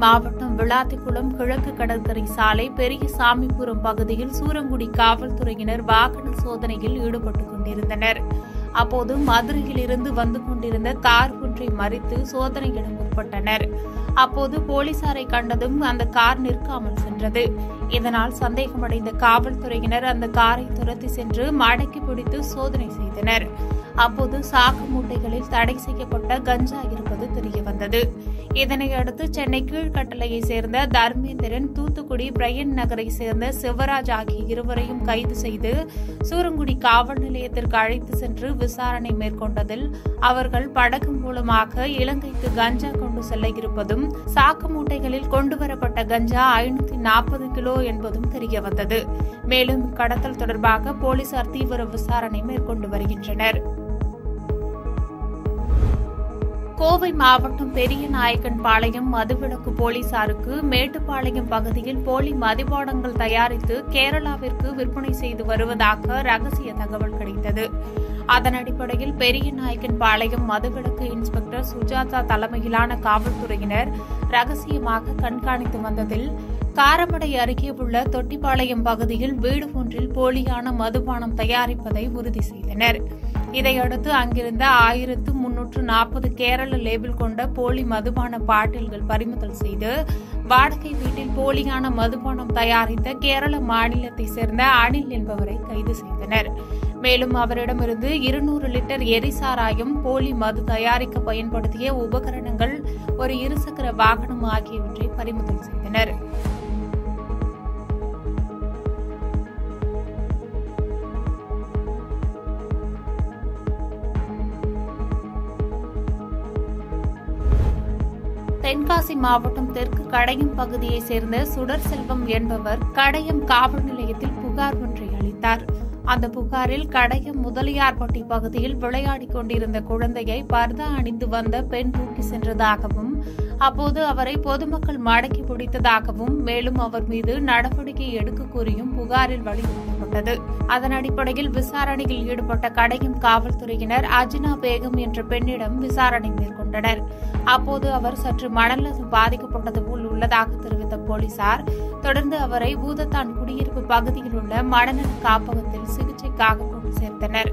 மாவட்டம் விளாத்திக்குளம் கிழக்கு கடற்கரை சாலை பெரிய சாமிபுரம் பகுதியில் சூரங்குடி காவல்துறையினர் வாகன சோதனையில் ஈடுபட்டுக் கொண்டிருந்தனர் அப்போது மதுரையில் இருந்து வந்து கொண்டிருந்த கார் ஒன்றை மறித்து சோதனையிட முற்பட்டனர் அப்போது போலீசாரை கண்டதும் அந்த கார் நிற்காமல் சென்றது இதனால் சந்தேகமடைந்த காவல்துறையினர் அந்த காரை துரத்தி சென்று மடக்கி பிடித்து சோதனை செய்தனர் அப்போது சாக்கு மூட்டைகளில் தடை செய்யப்பட்ட கஞ்சா இருப்பது தெரியவந்தது இதனையடுத்து சென்னை கீழ்கட்டளையை சேர்ந்த தர்மேந்திரன் தூத்துக்குடி பிரையன் நகரை சேர்ந்த சிவராஜ் ஆகிய இருவரையும் கைது செய்து சூரங்குடி காவல் நிலையத்திற்கு அழைத்து சென்று விசாரணை மேற்கொண்டதில் அவர்கள் படகு மூலமாக இலங்கைக்கு கஞ்சா கொண்டு செல்ல இருப்பதும் சாக்கு மூட்டைகளில் கொண்டுவரப்பட்ட கஞ்சா ஐநூத்தி நாற்பது கிலோ என்பதும் தெரியவந்தது மேலும் கடத்தல் தொடர்பாக போலீசார் தீவிர விசாரணை மேற்கொண்டு வருகின்றனர் கோவை மாவட்டம் பெரிய நாயக்கன் பாளையம் மதுவிலக்கு போலீசாருக்கு மேட்டுப்பாளையம் பகுதியில் போலி மதுபானங்கள் தயாரித்து கேரளாவிற்கு விற்பனை செய்து வருவதாக ரகசிய தகவல் கிடைத்தது அதன் அடிப்படையில் பெரிய நாயக்கன் பாளையம் மதுவிலக்கு இன்ஸ்பெக்டர் சுஜாதா தலைமையிலான காவல்துறையினர் ரகசியமாக கண்காணித்து வந்ததில் காரமடை அருகே உள்ள தொட்டிப்பாளையம் பகுதியில் வீடு ஒன்றில் போலியான மதுபானம் தயாரிப்பதை உறுதி செய்தனர் இதையடுத்து அங்கிருந்த ஆயிரத்து முன்னூற்று நாற்பது கேரள லேபிள் கொண்ட போலி மதுபான பாட்டில்கள் பறிமுதல் செய்து வாடகை வீட்டில் போலியான மதுபானம் தயாரித்த கேரள மாநிலத்தை சேர்ந்த அனில் என்பவரை கைது செய்தனர் மேலும் அவரிடமிருந்து இருநூறு லிட்டர் எரிசாராயம் போலி மது தயாரிக்க பயன்படுத்திய உபகரணங்கள் ஒரு இருசக்கர வாகனம் ஆகியவற்றை பறிமுதல் செய்தனர் தென்காசி மாவட்டம் தெற்கு கடையம் பகுதியைச் சேர்ந்த சுடர் செல்வம் என்பவர் கடையம் காவல் நிலையத்தில் புகார் ஒன்றை அளித்தார் அந்த புகாரில் கடையம் முதலியார்பட்டி பகுதியில் விளையாடிக் கொண்டிருந்த குழந்தையை பர்தா அணிந்து வந்த பெண் தூக்கி சென்றதாகவும் அப்போது அவரை பொதுமக்கள் மடக்கி பிடித்ததாகவும் மேலும் அவர் மீது நடவடிக்கை எடுக்க கோரியும் புகாரில் வலியுறுத்தப்பட்டது அதன் அடிப்படையில் விசாரணையில் ஈடுபட்ட கடையம் காவல்துறையினர் அஜினா பேகம் என்ற பெண்ணிடம் விசாரணை மேற்கொண்டனர் அப்போது அவர் சற்று மனநலம் பாதிக்கப்பட்டது போல் உள்ளதாக தெரிவித்த போலீசார் தொடர்ந்து அவரை பூதத்தான் குடியிருப்பு பகுதியில் உள்ள மனநல காப்பகத்தில் சிகிச்சைக்காக கொண்டு சேர்த்தனர்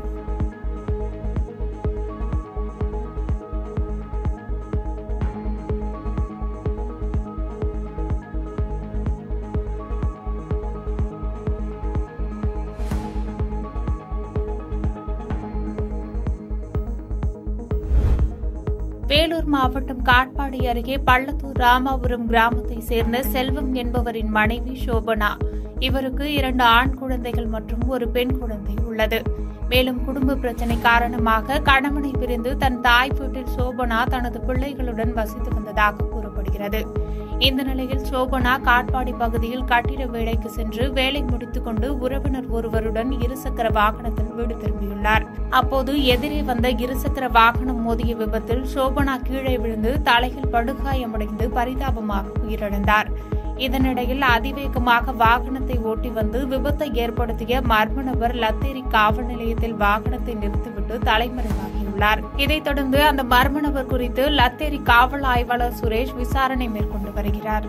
வேலூர் மாவட்டம் காட்பாடி அருகே பள்ளத்தூர் ராமாபுரம் கிராமத்தை சேர்ந்த செல்வம் என்பவரின் மனைவி சோபனா இவருக்கு இரண்டு ஆண் குழந்தைகள் மற்றும் ஒரு பெண் குழந்தை உள்ளது மேலும் குடும்ப பிரச்சினை காரணமாக கணவனை பிரிந்து தன் தாய் வீட்டில் சோபனா தனது பிள்ளைகளுடன் வசித்து வந்ததாக கூறப்படுகிறது இந்த நிலையில் சோபனா காட்பாடி பகுதியில் கட்டிட வேலைக்கு சென்று வேலை முடித்துக் கொண்டு உறவினர் ஒருவருடன் இருசக்கர வாகனத்தில் வீடு திரும்பியுள்ளார் அப்போது எதிரே வந்த இருசக்கர வாகனம் மோதிய விபத்தில் சோபனா கீழே விழுந்து தலையில் படுகாயமடைந்து பரிதாபமாக உயிரிழந்தார் இதனிடையில் அதிவேகமாக வாகனத்தை ஓட்டி வந்து விபத்தை ஏற்படுத்திய மர்ம நபர் லத்தேரி காவல் நிலையத்தில் வாகனத்தை நிறுத்திவிட்டு தலைமறைவாகியுள்ளார் இதைத் தொடர்ந்து அந்த மர்ம நபர் குறித்து லத்தேரி காவல் ஆய்வாளர் சுரேஷ் விசாரணை மேற்கொண்டு வருகிறார்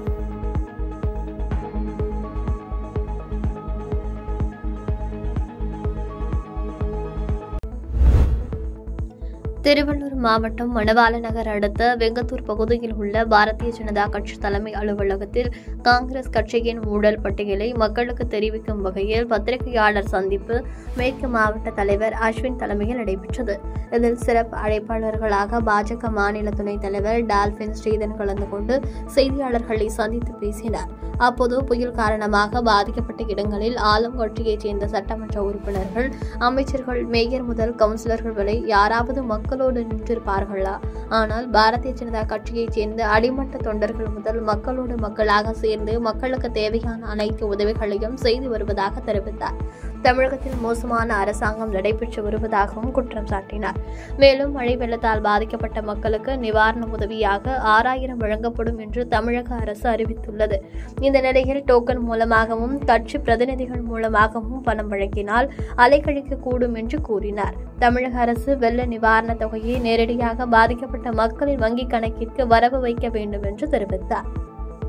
திருவள்ளூர் மாவட்டம் மணவாள நகர் அடுத்த வெங்கத்தூர் பகுதியில் உள்ள பாரதிய ஜனதா கட்சி தலைமை அலுவலகத்தில் காங்கிரஸ் கட்சியின் ஊழல் பட்டியலை மக்களுக்கு தெரிவிக்கும் வகையில் பத்திரிகையாளர் சந்திப்பு மேற்கு மாவட்ட தலைவர் அஸ்வின் தலைமையில் நடைபெற்றது இதில் சிறப்பு அழைப்பாளர்களாக பாஜக மாநில துணைத் தலைவர் டால்பின் ஸ்ரீதன் கலந்து கொண்டு செய்தியாளர்களை சந்தித்து பேசினார் அப்போது புயல் காரணமாக பாதிக்கப்பட்ட இடங்களில் ஆளும் கட்சியைச் சேர்ந்த சட்டமன்ற உறுப்பினர்கள் அமைச்சர்கள் மேயர் முதல் கவுன்சிலர்கள் வரை யாராவது மக்களோடு நின்றிருப்பார்களா ஆனால் பாரதிய ஜனதா கட்சியைச் சேர்ந்த அடிமட்ட தொண்டர்கள் முதல் மக்களோடு மக்களாக சேர்ந்து மக்களுக்கு தேவையான அனைத்து உதவிகளையும் செய்து வருவதாக தெரிவித்தார் தமிழகத்தில் மோசமான அரசாங்கம் நடைபெற்று வருவதாகவும் குற்றம் சாட்டினார் மேலும் மழை வெள்ளத்தால் பாதிக்கப்பட்ட மக்களுக்கு நிவாரண உதவியாக ஆறாயிரம் வழங்கப்படும் என்று தமிழக அரசு அறிவித்துள்ளது இந்த நிலையில் டோக்கன் மூலமாகவும் கட்சி பிரதிநிதிகள் மூலமாகவும் பணம் வழங்கினால் அலைக்கழிக்க கூடும் என்று கூறினார் தமிழக அரசு வெள்ள நிவாரண தொகையை நேரடியாக பாதிக்கப்பட்ட மக்களின் வங்கிக் கணக்கிற்கு வரவு வைக்க வேண்டும் என்று தெரிவித்தார்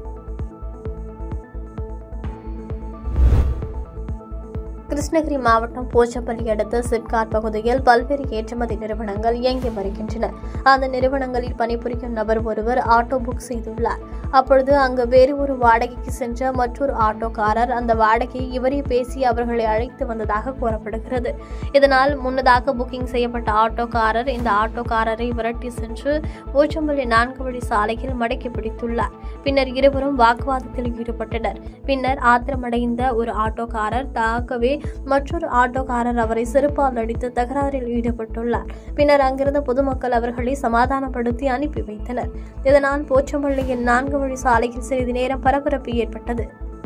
கிருஷ்ணகிரி மாவட்டம் போச்சப்பள்ளி அடுத்த சிப்காட் பகுதியில் பல்வேறு ஏற்றுமதி நிறுவனங்கள் இயங்கி வருகின்றன அந்த நிறுவனங்களில் பணிபுரியும் நபர் ஒருவர் ஆட்டோ புக் செய்துள்ளார் அப்பொழுது அங்கு வேறு ஒரு வாடகைக்கு சென்ற மற்றொரு ஆட்டோக்காரர் அந்த வாடகையை இவரே பேசி அவர்களை அழைத்து வந்ததாக கூறப்படுகிறது இதனால் முன்னதாக புக்கிங் செய்யப்பட்ட ஆட்டோக்காரர் இந்த ஆட்டோக்காரரை விரட்டி சென்று போச்சம்பள்ளி நான்கு வழி சாலையில் மடக்கி பிடித்துள்ளார் பின்னர் இருவரும் வாக்குவாதத்தில் ஈடுபட்டனர் பின்னர் ஆத்திரமடைந்த ஒரு ஆட்டோக்காரர் தாக்கவே மற்றொரு ஆட்டோக்காரர் அவரை செருப்பால் அடித்து தகராறில் ஈடுபட்டுள்ளார் பின்னர் அங்கிருந்த பொதுமக்கள் அவர்களை சமாதானப்படுத்தி அனுப்பி வைத்தனர் இதனால் போச்சம்பள்ளியில் நான்கு வழி சாலையில் சிறிது நேரம் பரபரப்பு ஏற்பட்டது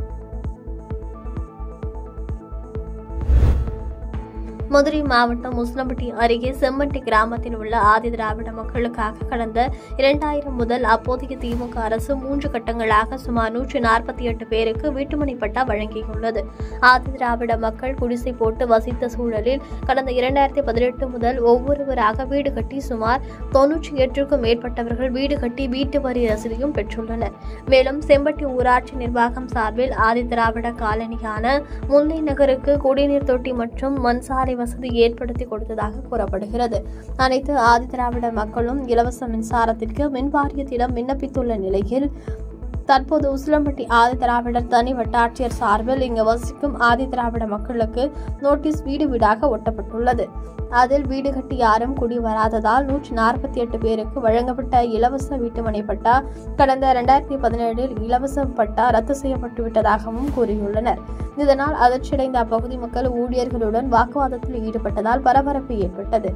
மதுரை மாவட்டம் முஸ்லம்பட்டி அருகே செம்மட்டி கிராமத்தில் உள்ள ஆதி திராவிட மக்களுக்காக கடந்த இரண்டாயிரம் முதல் அப்போதைய திமுக அரசு மூன்று கட்டங்களாக சுமார் நூற்றி நாற்பத்தி எட்டு பேருக்கு வீட்டுமனை பட்டா வழங்கியுள்ளது ஆதி திராவிட மக்கள் குடிசை போட்டு வசித்த சூழலில் கடந்த இரண்டாயிரத்தி பதினெட்டு முதல் ஒவ்வொருவராக வீடு கட்டி சுமார் தொன்னூற்றி எட்டுக்கும் மேற்பட்டவர்கள் வீடு கட்டி வீட்டு வரி ரசீதையும் பெற்றுள்ளனர் மேலும் செம்பட்டி ஊராட்சி நிர்வாகம் சார்பில் ஆதி திராவிட காலனியான முல்லை நகருக்கு குடிநீர் தொட்டி மற்றும் மண்சாலை வசதி ஏற்படுத்தி கொடுத்ததாக கூறப்படுகிறது அனைத்து ஆதி திராவிட மக்களும் இலவச மின்சாரத்திற்கு மின் வாரியத்திடம் விண்ணப்பித்துள்ள நிலையில் தற்போது உசிலம்பட்டி ஆதி திராவிடர் தனி வட்டாட்சியர் சார்பில் இங்கு வசிக்கும் ஆதி திராவிட மக்களுக்கு நோட்டீஸ் வீடு வீடாக ஒட்டப்பட்டுள்ளது அதில் வீடு கட்டி யாரும் குடி வராததால் நூற்றி நாற்பத்தி எட்டு பேருக்கு வழங்கப்பட்ட இலவச வீட்டுமனை பட்டா கடந்த இரண்டாயிரத்தி பதினேழில் இலவச பட்டா ரத்து செய்யப்பட்டு விட்டதாகவும் கூறியுள்ளனர் இதனால் அதிர்ச்சியடைந்த அப்பகுதி மக்கள் ஊழியர்களுடன் வாக்குவாதத்தில் ஈடுபட்டதால் பரபரப்பு ஏற்பட்டது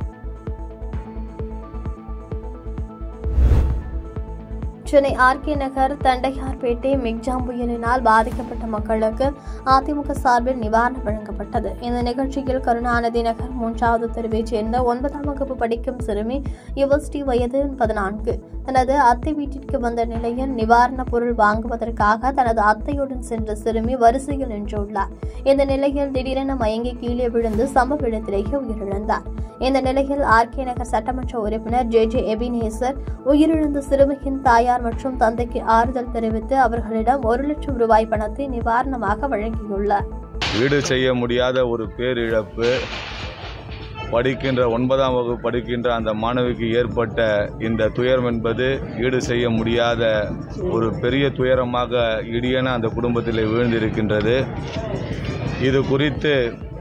சென்னை ஆர்கே நகர் தண்டையார்பேட்டை மிக்ஜாம் புயலினால் பாதிக்கப்பட்ட மக்களுக்கு அதிமுக சார்பில் நிவாரணம் வழங்கப்பட்டது இந்த நிகழ்ச்சியில் கருணாநிதி நகர் மூன்றாவது தெருவைச் சேர்ந்த ஒன்பதாம் வகுப்பு படிக்கும் சிறுமி யுவஸ்ரீ வயது பதினான்கு தனது அத்தை வீட்டிற்கு வந்த நிலையில் நிவாரணப் பொருள் வாங்குவதற்காக தனது அத்தையுடன் சென்ற சிறுமி வரிசையில் நின்றுள்ளார் இந்த நிலையில் திடீரென மயங்கி கீழே விழுந்து சம்பவ இடத்திலேயே உயிரிழந்தார் இந்த நிலையில் ஆர்கே நகர் சட்டமன்ற உறுப்பினர் ஜே ஜே எபினேசர் உயிரிழந்த சிறுமியின் தாயார் மற்றும் தந்தைக்கு ஆறுதல் தெரிவித்து அவர்களிடம் ஒரு லட்சம் ரூபாய் பணத்தை நிவாரணமாக வழங்கியுள்ளார் ஈடு செய்ய முடியாத ஒரு பேரிழப்பு படிக்கின்ற ஒன்பதாம் வகுப்பு படிக்கின்ற அந்த மாணவிக்கு ஏற்பட்ட இந்த துயரம் என்பது ஈடு செய்ய முடியாத ஒரு பெரிய துயரமாக இடியென அந்த குடும்பத்தில் விழுந்திருக்கின்றது இது குறித்து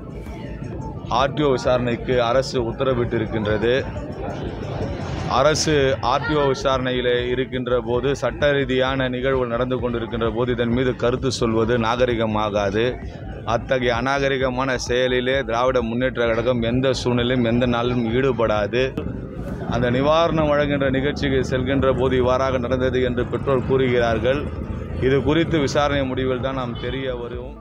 ஆர்டிஓ விசாரணைக்கு அரசு உத்தரவிட்டிருக்கின்றது அரசு ஆர்டிஓ விசாரணையில் இருக்கின்ற போது சட்ட ரீதியான நிகழ்வுகள் நடந்து கொண்டிருக்கின்ற போது இதன் மீது கருத்து சொல்வது நாகரிகமாகாது அத்தகைய அநாகரிகமான செயலிலே திராவிட முன்னேற்ற கழகம் எந்த சூழ்நிலையும் எந்த நாளிலும் ஈடுபடாது அந்த நிவாரணம் வழங்குகின்ற நிகழ்ச்சிக்கு செல்கின்ற போது இவ்வாறாக நடந்தது என்று பெற்றோர் கூறுகிறார்கள் இது குறித்து விசாரணை முடிவில் தான் நாம் தெரிய வரும்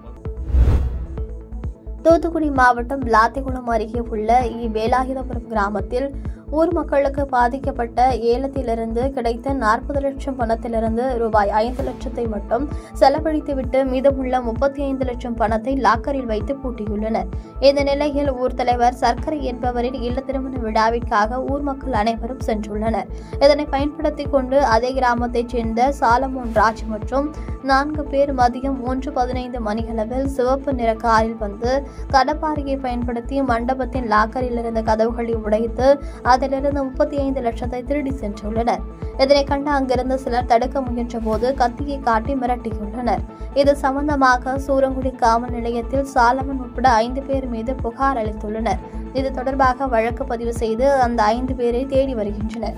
தூத்துக்குடி மாவட்டம் விளாத்திகுளம் அருகே உள்ள இ வேலாயுதபுரம் கிராமத்தில் ஊர் மக்களுக்கு பாதிக்கப்பட்ட ஏலத்திலிருந்து கிடைத்த நாற்பது லட்சம் பணத்திலிருந்து ரூபாய் ஐந்து லட்சத்தை மட்டும் செலவழித்துவிட்டு மீதமுள்ள முப்பத்தி ஐந்து லட்சம் பணத்தை லாக்கரில் வைத்து பூட்டியுள்ளனர் இந்த நிலையில் ஊர் தலைவர் சர்க்கரை என்பவரின் இல்ல திருமண விழாவிற்காக ஊர் மக்கள் அனைவரும் சென்றுள்ளனர் இதனை பயன்படுத்திக் கொண்டு அதே கிராமத்தைச் சேர்ந்த சாலமோன் ராஜ் மற்றும் நான்கு பேர் மதியம் ஒன்று பதினைந்து மணியளவில் சிவப்பு நிற காரில் வந்து கடப்பாறையை பயன்படுத்தி மண்டபத்தின் லாக்கரில் இருந்த கதவுகளை உடைத்து அதிலிருந்து முப்பத்தி ஐந்து லட்சத்தை திருடி சென்றுள்ளனர் இதனை கண்டு அங்கிருந்த சிலர் தடுக்க முயன்ற போது கத்தியை காட்டி மிரட்டியுள்ளனர் இது சம்பந்தமாக சூரங்குடி காவல் நிலையத்தில் சாலமன் உட்பட ஐந்து பேர் மீது புகார் அளித்துள்ளனர் இது தொடர்பாக வழக்கு பதிவு செய்து அந்த ஐந்து பேரை தேடி வருகின்றனர்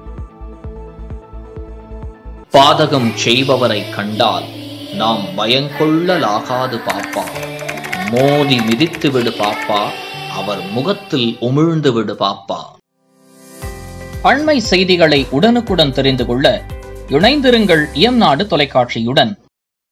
பாதகம் செய்பவரை கண்டால் நாம் பயங்கொள்ளலாகாது பாப்பா மோதி மிதித்து விடு பாப்பா அவர் முகத்தில் உமிழ்ந்து விடு பாப்பா அண்மை செய்திகளை உடனுக்குடன் தெரிந்து கொள்ள இணைந்திருங்கள் இயம்நாடு தொலைக்காட்சியுடன்